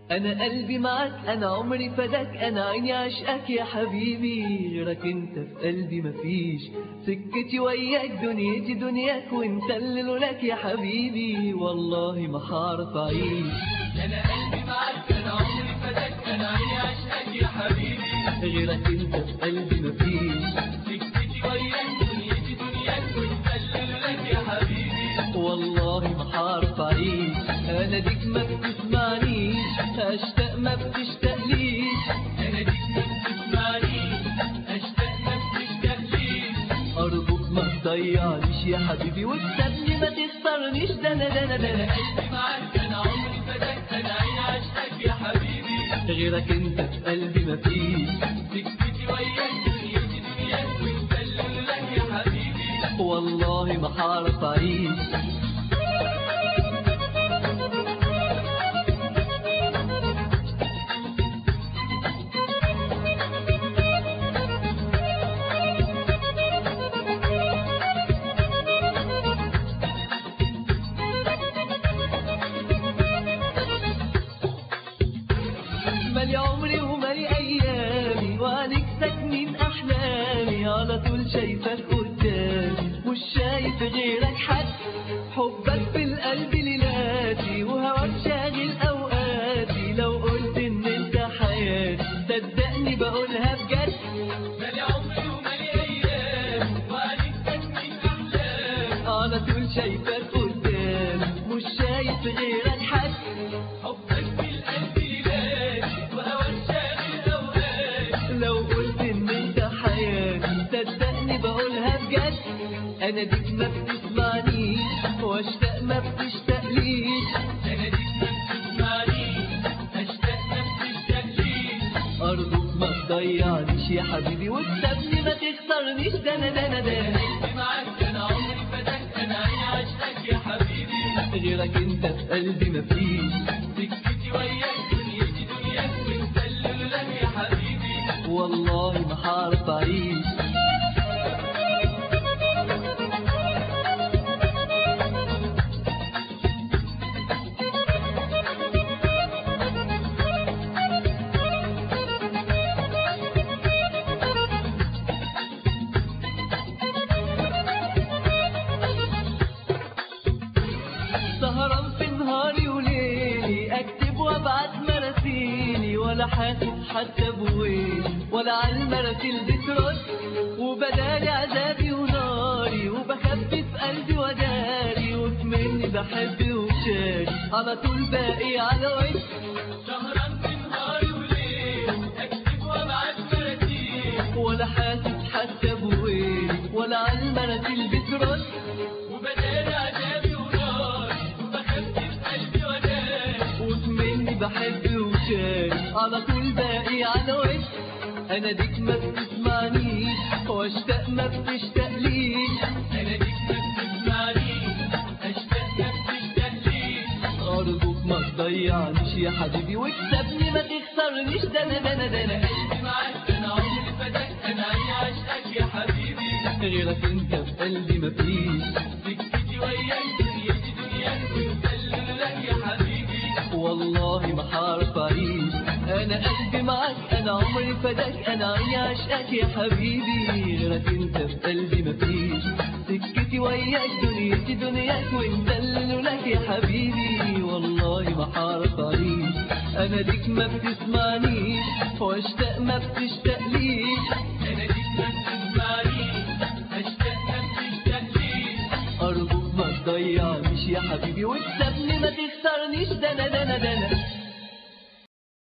انا قلبي معاك انا عمري فداك انا عيني عشقك يا حبيبي غيرك انت في قلبي مفيش سكتي وياك دنيتي دنياك وانت اللي لولاك يا حبيبي والله ما هعرف اعيش انا قلبي معاك انا عمري فداك انا عيني عشقك يا حبيبي غيرك انت في قلبي مفيش سكتي وياك دنيتي دنياك وانت اللي لولاك يا حبيبي والله ما هعرف اعيش انا ديك ما بتسمعنيش اشتاق ما بتشتاقليش انا ديك ما بتسمعنيش اشتاق ما بتشتاقليش ارجوك ما تضيعنيش يا حبيبي وتسيبني ما تخسرنيش ده انا ده انا ده انا انا قلبي معاك انا عمري فداك انا عيني عشقك يا حبيبي غيرك انت في قلبي مفيش سكتي وياك دنيتي دنياك وانت اللي لولاك يا حبيبي والله ما هعرف اعيش مالي عمري ومالي ايامي وعليك ساكنين احلامي على طول شايفك قدامي مش شايف غيرك حد حبك في القلب ليلاتي وهواك شاغل اوقاتي لو قلت ان انت حياتي صدقني بقولها بجد مالي عمري ومالي ايام وعليك تسمين احلام على طول شايفك قدامي مش شايف غيرك حد حبك في القلب ليلاتي وهواك شاغل اوقاتي لو قلت ان انت حياتي صدقني بقولها بجد انا ديك ما بتسمعنيش واشتاق ما بتشتاقليش انا ديك ما بتسمعنيش اشتاق ما بتشتاقليش ارجوك ما تضيعنيش يا حبيبي وتسيبني ما تخسرنيش ده انا ده انا ده أنا. قلبي معاك انا عمري فداك انا عيني عشقك يا حبيبي غيرك انت في قلبي مفيش سكتي وياك دنيتي دنياك وانت اللي لولاك يا حبيبي والله ما هعرف اعيش سهران في نهاري وليلي اكتب وابعت مراسيلي ولا حاسس حتى بويلي ولا على المراسيل بترد وبدالي عذابي وناري وبخبي في قلبي وداري وفي مني بحب وشاري على طول باقي على وش سهران في نهاري وليل اكتب وابعت مراسيل ولا حاسس حتى بويلي ولا على المراسيل بترد وبدال عذابي ونار وبخبي في قلبي ودار وفي مني بحب وشاري على طول باقي على وش انا ديك ما بتسمعنيش واشتاق ما بتشتاقليش انا ديك ما بتسمعنيش اشتاق ما بتشتاقليش ارجوك ما تضيعنيش يا حبيبي وتسيبني ما تخسرنيش ده انا ده انا ده انا قلبي معاك انا عمري فداك انا عيني عشقك يا حبيبي غيرك انت في قلبي مفيش سكتي وياك دنيتي دنياك وانت اللي لولاك يا حبيبي والله ما هعرف اعيش انا قلبي معاك انا عمري فداك انا عيني عشقك يا حبيبي غيرك انت في قلبي مفيش سكتي وياك دنيتي دنياك وانت اللي لولاك يا حبيبي والله ما هعرف اعيش انا ليك ما بتسمعنيش واشتاق ما بتشتاقليش انا ديك ما بتسمعنيش اشتاق ما بتشتاقليش ارجوك ما تضيعنيش يا حبيبي وتسيبني ما تخسرنيش ده انا ده انا ده انا